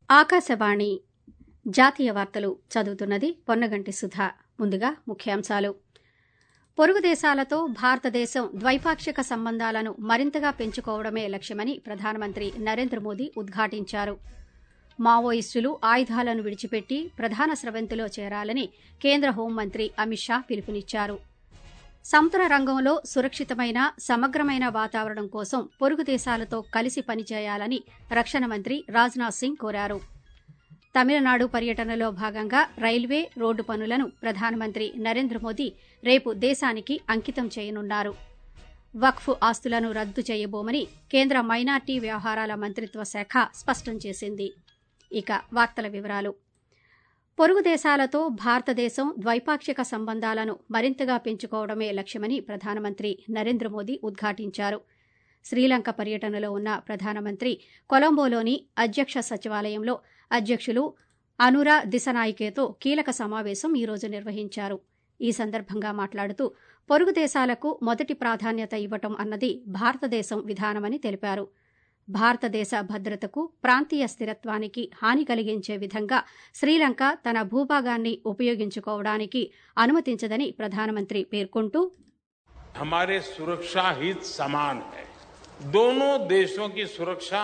ఆకాశవాణి జాతీయ వార్తలు చదువుతున్నది పొన్నగంటి సుధా ముందుగా ముఖ్యాంశాలు పొరుగు దేశాలతో భారతదేశం ద్వైపాక్షిక సంబంధాలను మరింతగా పెంచుకోవడమే లక్ష్యమని ప్రధానమంత్రి నరేంద్ర మోదీ ఉద్ఘాటించారు మావోయిస్టులు ఆయుధాలను విడిచిపెట్టి ప్రధాన స్రవంతిలో చేరాలని కేంద్ర హోంమంత్రి అమిత్ షా పిలుపునిచ్చారు సముద్ర రంగంలో సురక్షితమైన సమగ్రమైన వాతావరణం కోసం పొరుగు దేశాలతో కలిసి పనిచేయాలని రక్షణ మంత్రి రాజ్నాథ్ సింగ్ కోరారు తమిళనాడు పర్యటనలో భాగంగా రైల్వే రోడ్డు పనులను ప్రధానమంత్రి నరేంద్ర మోదీ రేపు దేశానికి అంకితం చేయనున్నారు వక్ఫ్ ఆస్తులను రద్దు చేయబోమని కేంద్ర మైనార్టీ వ్యవహారాల మంత్రిత్వ శాఖ స్పష్టం చేసింది ఇక వార్తల వివరాలు పొరుగు దేశాలతో భారతదేశం ద్వైపాక్షిక సంబంధాలను మరింతగా పెంచుకోవడమే లక్ష్యమని ప్రధానమంత్రి నరేంద్ర మోదీ ఉద్ఘాటించారు శ్రీలంక పర్యటనలో ఉన్న ప్రధానమంత్రి కొలంబోలోని అధ్యక్ష సచివాలయంలో అధ్యక్షులు అనురా దిశనాయికేతో కీలక సమావేశం ఈరోజు నిర్వహించారు ఈ సందర్భంగా మాట్లాడుతూ పొరుగు దేశాలకు మొదటి ప్రాధాన్యత ఇవ్వటం అన్నది భారతదేశం విధానమని తెలిపారు భారతదేశ భద్రతకు ప్రాంతీయ స్థిరత్వానికి హాని కలిగించే విధంగా శ్రీలంక తన భూభాగాన్ని ఉపయోగించుకోవడానికి అనుమతించదని ప్రధానమంత్రి పేర్కొంటూ हमारे सुरक्षा हित समान है दोनों देशों की सुरक्षा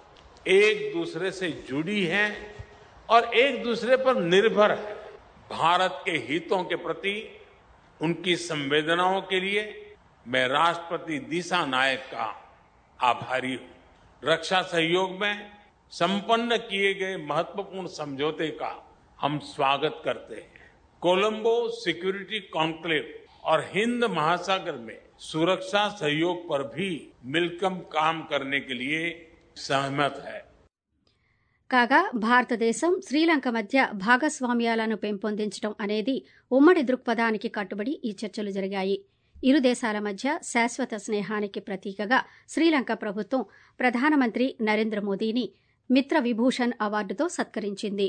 एक दूसरे से जुड़ी है और एक दूसरे पर निर्भर है भारत के हितों के प्रति उनकी संवेदनाओं के लिए मैं राष्ट्रपति दिशा नायक का आभारी हूं रक्षा सहयोग में संपन्न किए गए महत्वपूर्ण समझौते का हम स्वागत करते हैं कोलंबो सिक्योरिटी कॉन्क्लेव और हिंद महासागर में सुरक्षा सहयोग पर भी मिलकर काम करने के लिए सहमत है కాగా భారతదేశం శ్రీలంక మధ్య భాగస్వామ్యాలను పెంపొందించడం అనేది ఉమ్మడి దృక్పథానికి కట్టుబడి ఈ చర్చలు జరిగాయి ఇరు దేశాల మధ్య శాశ్వత స్నేహానికి ప్రతీకగా శ్రీలంక ప్రభుత్వం ప్రధానమంత్రి నరేంద్ర మోదీని మిత్ర విభూషణ్ అవార్డుతో సత్కరించింది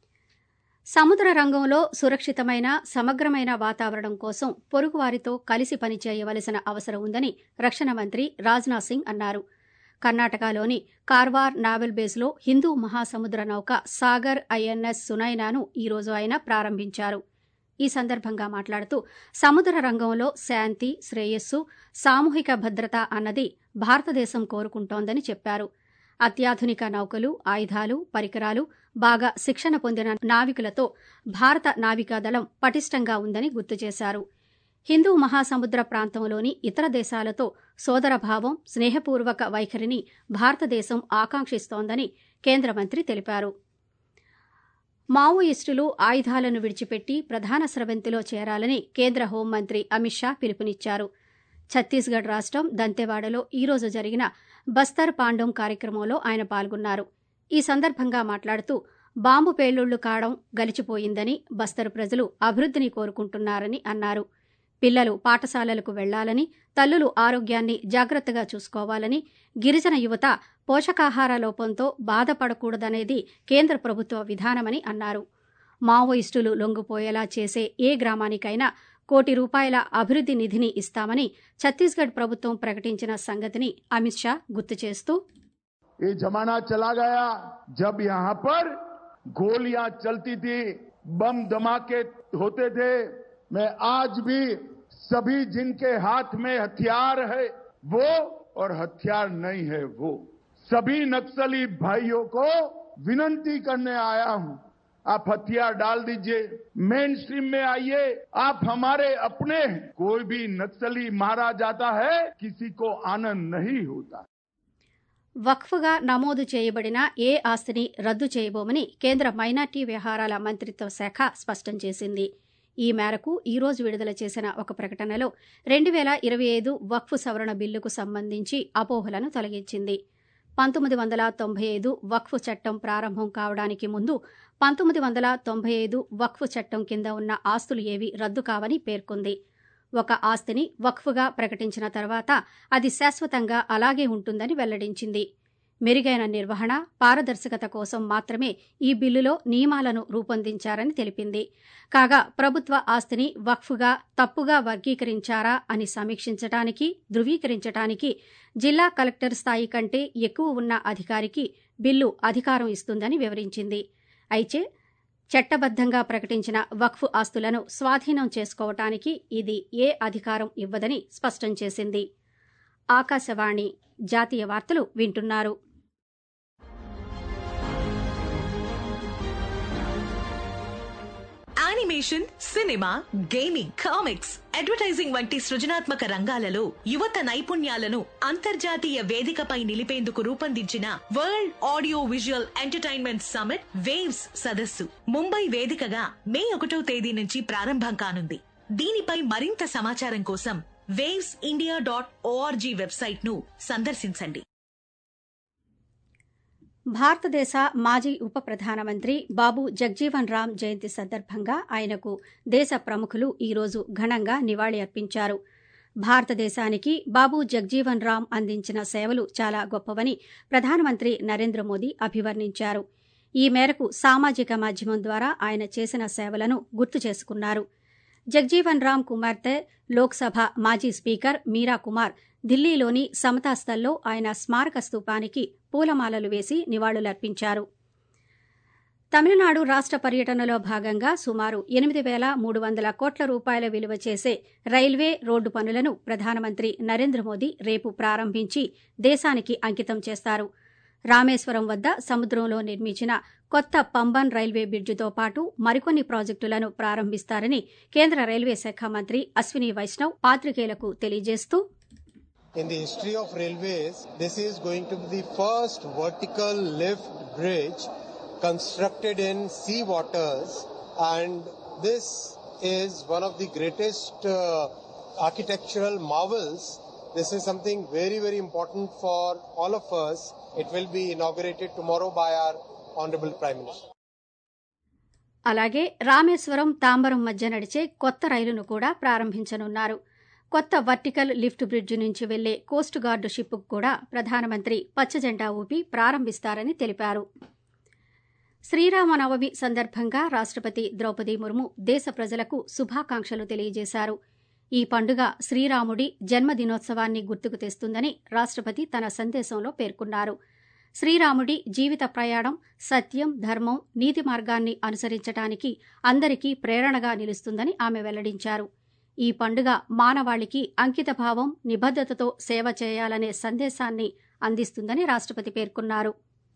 సముద్ర రంగంలో సురక్షితమైన సమగ్రమైన వాతావరణం కోసం పొరుగువారితో కలిసి పనిచేయవలసిన అవసరం ఉందని రక్షణ మంత్రి రాజ్నాథ్ సింగ్ అన్నారు కర్ణాటకలోని కార్వార్ నావెల్ బేస్లో హిందూ మహాసముద్ర నౌక సాగర్ ఐఎన్ఎస్ సునైనాను ఈరోజు ఆయన ప్రారంభించారు ఈ సందర్భంగా మాట్లాడుతూ సముద్ర రంగంలో శాంతి శ్రేయస్సు సామూహిక భద్రత అన్నది భారతదేశం కోరుకుంటోందని చెప్పారు అత్యాధునిక నౌకలు ఆయుధాలు పరికరాలు బాగా శిక్షణ పొందిన నావికులతో భారత నావికాదళం పటిష్టంగా ఉందని గుర్తు చేశారు హిందూ మహాసముద్ర ప్రాంతంలోని ఇతర దేశాలతో సోదరభావం స్నేహపూర్వక వైఖరిని భారతదేశం ఆకాంక్షిస్తోందని కేంద్ర మంత్రి తెలిపారు మావోయిస్టులు ఆయుధాలను విడిచిపెట్టి ప్రధాన స్రవంతిలో చేరాలని కేంద్ర హోంమంత్రి అమిత్ షా పిలుపునిచ్చారు ఛత్తీస్గఢ్ రాష్టం దంతెవాడలో ఈరోజు జరిగిన బస్తర్ పాండోం కార్యక్రమంలో ఆయన పాల్గొన్నారు ఈ సందర్భంగా మాట్లాడుతూ బాంబు పేలుళ్లు కావడం గలిచిపోయిందని బస్తరు ప్రజలు అభివృద్ధిని కోరుకుంటున్నారని అన్నారు పిల్లలు పాఠశాలలకు వెళ్లాలని తల్లులు ఆరోగ్యాన్ని జాగ్రత్తగా చూసుకోవాలని గిరిజన యువత పోషకాహార లోపంతో బాధపడకూడదనేది కేంద్ర ప్రభుత్వ విధానమని అన్నారు మావోయిస్టులు లొంగిపోయేలా చేసే ఏ గ్రామానికైనా కోటి రూపాయల అభివృద్ది నిధిని ఇస్తామని ఛత్తీస్గఢ్ ప్రభుత్వం ప్రకటించిన సంగతిని అమిత్ షా గుర్తు చేస్తూ ये जमाना चला गया जब यहाँ पर गोलियां चलती थी बम धमाके होते थे मैं आज भी सभी जिनके हाथ में हथियार है वो और हथियार नहीं है वो सभी नक्सली भाइयों को विनंती करने आया हूं आप हथियार डाल दीजिए मेन स्ट्रीम में आइए आप हमारे अपने हैं कोई भी नक्सली मारा जाता है किसी को आनंद नहीं होता వక్ఫ్గా నమోదు చేయబడిన ఏ ఆస్తిని రద్దు చేయబోమని కేంద్ర మైనార్టీ వ్యవహారాల మంత్రిత్వ శాఖ స్పష్టం చేసింది ఈ మేరకు ఈ రోజు విడుదల చేసిన ఒక ప్రకటనలో రెండు వేల ఇరవై ఐదు వక్ఫ్ సవరణ బిల్లుకు సంబంధించి అపోహలను తొలగించింది పంతొమ్మిది వందల తొంభై ఐదు వక్ఫ్ చట్టం ప్రారంభం కావడానికి ముందు పంతొమ్మిది వందల తొంభై ఐదు వక్ఫ్ చట్టం కింద ఉన్న ఆస్తులు ఏవి రద్దు కావని పేర్కొంది ఒక ఆస్తిని వక్ఫ్గా ప్రకటించిన తర్వాత అది శాశ్వతంగా అలాగే ఉంటుందని వెల్లడించింది మెరుగైన నిర్వహణ పారదర్శకత కోసం మాత్రమే ఈ బిల్లులో నియమాలను రూపొందించారని తెలిపింది కాగా ప్రభుత్వ ఆస్తిని వక్ఫ్గా తప్పుగా వర్గీకరించారా అని సమీక్షించడానికి ధృవీకరించడానికి జిల్లా కలెక్టర్ స్థాయి కంటే ఎక్కువ ఉన్న అధికారికి బిల్లు అధికారం ఇస్తుందని వివరించింది అయితే చట్టబద్దంగా ప్రకటించిన వక్ఫ్ ఆస్తులను స్వాధీనం చేసుకోవటానికి ఇది ఏ అధికారం ఇవ్వదని స్పష్టం చేసింది ఆకాశవాణి జాతీయ వార్తలు వింటున్నారు animation cinema gaming comics advertising వంటి సృజనాత్మక రంగాలలో యువత నైపుణ్యాలను అంతర్జాతీయ వేదికపై నిలిపేందుకు రూపొందించిన world audio visual entertainment summit వేవ్స్ సదస్సు ముంబై వేదికగా మే ఒకటో తేదీ నుంచి ప్రారంభం కానుంది దీనిపై మరింత సమాచారం కోసం వేవ్స్ ఇండియా డాట్ ఓఆర్జీ వెబ్సైట్ ను సందర్శించండి భారతదేశ మాజీ ఉప ప్రధానమంత్రి బాబు జగ్జీవన్ రామ్ జయంతి సందర్భంగా ఆయనకు దేశ ప్రముఖులు ఈరోజు ఘనంగా నివాళి అర్పించారు భారతదేశానికి బాబు జగ్జీవన్ రామ్ అందించిన సేవలు చాలా గొప్పవని ప్రధానమంత్రి నరేంద్ర మోదీ అభివర్ణించారు ఈ మేరకు సామాజిక మాధ్యమం ద్వారా ఆయన చేసిన సేవలను గుర్తు చేసుకున్నారు జగ్జీవన్ రామ్ కుమార్తె లోక్సభ మాజీ స్పీకర్ మీరా కుమార్ ఢిల్లీలోని సమతాస్థల్లో ఆయన స్మారక స్తూపానికి పూలమాలలు వేసి నివాళులర్పించారు తమిళనాడు రాష్ట పర్యటనలో భాగంగా సుమారు ఎనిమిది వేల మూడు వందల కోట్ల రూపాయల విలువ చేసే రైల్వే రోడ్డు పనులను ప్రధానమంత్రి నరేంద్ర మోదీ రేపు ప్రారంభించి దేశానికి అంకితం చేస్తారు రామేశ్వరం వద్ద సముద్రంలో నిర్మించిన కొత్త పంబన్ రైల్వే బ్రిడ్జితో పాటు మరికొన్ని ప్రాజెక్టులను ప్రారంభిస్తారని కేంద్ర రైల్వే శాఖ మంత్రి అశ్విని వైష్ణవ్ పాత్రికేయులకు తెలియజేస్తూ In the history of railways, this is going to be the first vertical lift bridge constructed in sea waters, and this is one of the greatest uh, architectural marvels. This is something very, very important for all of us. It will be inaugurated tomorrow by our Honorable Prime Minister. అలాగే రామేశ్వరం తాంబరం మధ్య నడిచే కొత్త రైలును కూడా ప్రారంభించనున్నారు కొత్త vertical lift bridge నుంచి వెళ్లే కోస్ట్ గార్డు షిప్కు కూడా ప్రధానమంత్రి పచ్చజెండా ఊపి ప్రారంభిస్తారని తెలిపారు శ్రీరామనవమి సందర్భంగా రాష్టపతి ద్రౌపది ముర్ము దేశ ప్రజలకు శుభాకాంక్షలు తెలియజేశారు ఈ పండుగ శ్రీరాముడి జన్మదినోత్సవాన్ని గుర్తుకు తెస్తుందని రాష్టపతి తన సందేశంలో పేర్కొన్నారు శ్రీరాముడి జీవిత ప్రయాణం సత్యం ధర్మం నీతి మార్గాన్ని అనుసరించటానికి అందరికీ ప్రేరణగా నిలుస్తుందని ఆమె వెల్లడించారు ఈ పండుగ మానవాళికి అంకితభావం నిబద్దతతో సేవ చేయాలనే సందేశాన్ని అందిస్తుందని రాష్టపతి పేర్కొన్నారు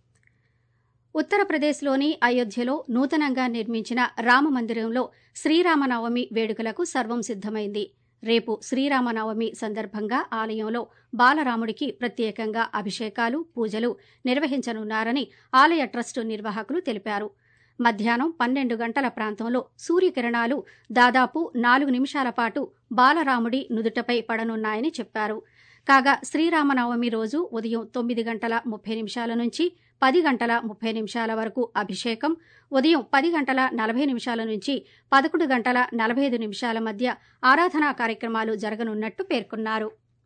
ఉత్తరప్రదేశ్లోని అయోధ్యలో నూతనంగా నిర్మించిన రామమందిరంలో శ్రీరామనవమి వేడుకలకు సర్వం సిద్దమైంది రేపు శ్రీరామనవమి సందర్భంగా ఆలయంలో బాలరాముడికి ప్రత్యేకంగా అభిషేకాలు పూజలు నిర్వహించనున్నారని ఆలయ ట్రస్టు నిర్వాహకులు తెలిపారు మధ్యాహ్నం పన్నెండు గంటల ప్రాంతంలో సూర్యకిరణాలు దాదాపు నాలుగు నిమిషాల పాటు బాలరాముడి నుదుటపై పడనున్నాయని చెప్పారు కాగా శ్రీరామనవమి రోజు ఉదయం తొమ్మిది గంటల ముప్పై నిమిషాల నుంచి పది గంటల ముప్పై నిమిషాల వరకు అభిషేకం ఉదయం పది గంటల నలభై నిమిషాల నుంచి పదకొండు గంటల నలభై ఐదు నిమిషాల మధ్య ఆరాధనా కార్యక్రమాలు జరగనున్నట్టు పేర్కొన్నారు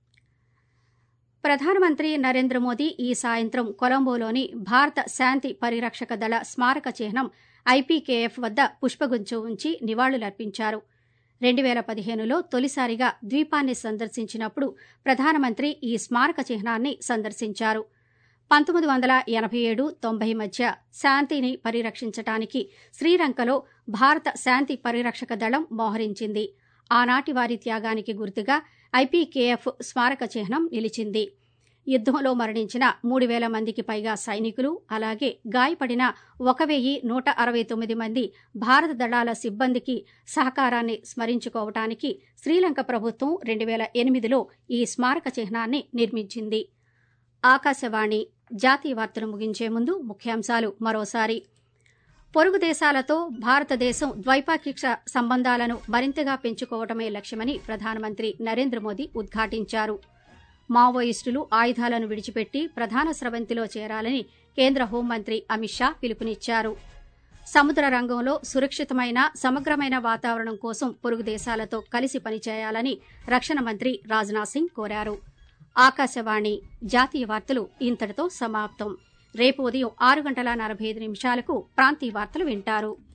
ప్రధానమంత్రి నరేంద్ర మోదీ ఈ సాయంత్రం కొలంబోలోని భారత శాంతి పరిరక్షక దళ స్మారక చిహ్నం ఐపీకేఎఫ్ వద్ద పుష్పగుంచు ఉంచి నివాళులర్పించారు రెండు వేల పదిహేనులో తొలిసారిగా ద్వీపాన్ని సందర్శించినప్పుడు ప్రధానమంత్రి ఈ స్మారక చిహ్నాన్ని సందర్శించారు పంతొమ్మిది వందల ఎనభై ఏడు తొంభై మధ్య శాంతిని పరిరక్షించటానికి శ్రీలంకలో భారత శాంతి పరిరక్షక దళం మోహరించింది ఆనాటి వారి త్యాగానికి గుర్తుగా ఐపీకేఎఫ్ స్మారక చిహ్నం నిలిచింది యుద్దంలో మరణించిన మూడు వేల మందికి పైగా సైనికులు అలాగే గాయపడిన ఒక వెయ్యి నూట అరవై తొమ్మిది మంది భారత దళాల సిబ్బందికి సహకారాన్ని స్మరించుకోవటానికి శ్రీలంక ప్రభుత్వం రెండు వేల ఎనిమిదిలో ఈ స్మారక చిహ్నాన్ని నిర్మించింది ఆకాశవాణి జాతీయ వార్తలు ముగించే ముందు ముఖ్యాంశాలు మరోసారి పొరుగు దేశాలతో భారతదేశం ద్వైపాక్షిక సంబంధాలను మరింతగా పెంచుకోవడమే లక్ష్యమని ప్రధానమంత్రి నరేంద్ర మోదీ ఉద్ఘాటించారు మావోయిస్టులు ఆయుధాలను విడిచిపెట్టి ప్రధాన స్రవంతిలో చేరాలని కేంద్ర హోంమంత్రి అమిత్ షా పిలుపునిచ్చారు సముద్ర రంగంలో సురక్షితమైన సమగ్రమైన వాతావరణం కోసం పొరుగు దేశాలతో కలిసి పనిచేయాలని రక్షణ మంత్రి రాజ్నాథ్ సింగ్ కోరారు ఆకాశవాణి జాతీయ వార్తలు ఇంతటితో సమాప్తం రేపు ఉదయం ఆరు గంటల నలభై ఐదు నిమిషాలకు ప్రాంతీయ వార్తలు వింటారు